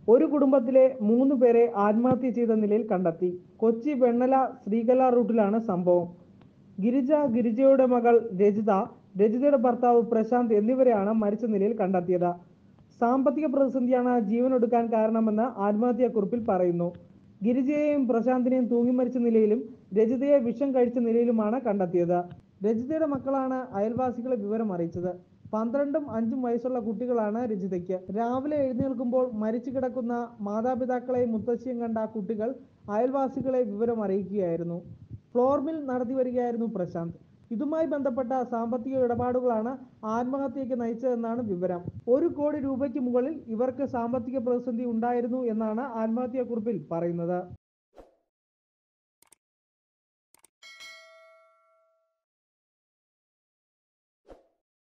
ഒരു കുടുംബത്തിലെ മൂന്ന് പേരെ ആത്മഹത്യ ചെയ്ത നിലയിൽ കണ്ടെത്തി കൊച്ചി വെണ്ണല ശ്രീകല റൂട്ടിലാണ് സംഭവം ഗിരിജ ഗിരിജയുടെ മകൾ രജിത രജിതയുടെ ഭർത്താവ് പ്രശാന്ത് എന്നിവരെയാണ് മരിച്ച നിലയിൽ കണ്ടെത്തിയത് സാമ്പത്തിക പ്രതിസന്ധിയാണ് ജീവനൊടുക്കാൻ കാരണമെന്ന് ആത്മഹത്യാക്കുറിപ്പിൽ പറയുന്നു ഗിരിജയെയും പ്രശാന്തിനെയും തൂങ്ങി മരിച്ച നിലയിലും രജിതയെ വിഷം കഴിച്ച നിലയിലുമാണ് കണ്ടെത്തിയത് രജിതയുടെ മക്കളാണ് അയൽവാസികളെ വിവരം അറിയിച്ചത് പന്ത്രണ്ടും അഞ്ചും വയസ്സുള്ള കുട്ടികളാണ് രജിതയ്ക്ക് രാവിലെ എഴുന്നേൽക്കുമ്പോൾ മരിച്ചു കിടക്കുന്ന മാതാപിതാക്കളെയും മുത്തശ്ശിയും കണ്ട കുട്ടികൾ അയൽവാസികളെ വിവരം അറിയിക്കുകയായിരുന്നു ഫ്ലോർ മിൽ നടത്തി വരികയായിരുന്നു പ്രശാന്ത് ഇതുമായി ബന്ധപ്പെട്ട സാമ്പത്തിക ഇടപാടുകളാണ് ആത്മഹത്യയ്ക്ക് നയിച്ചതെന്നാണ് വിവരം ഒരു കോടി രൂപയ്ക്ക് മുകളിൽ ഇവർക്ക് സാമ്പത്തിക പ്രതിസന്ധി ഉണ്ടായിരുന്നു എന്നാണ് ആത്മഹത്യാക്കുറിപ്പിൽ പറയുന്നത്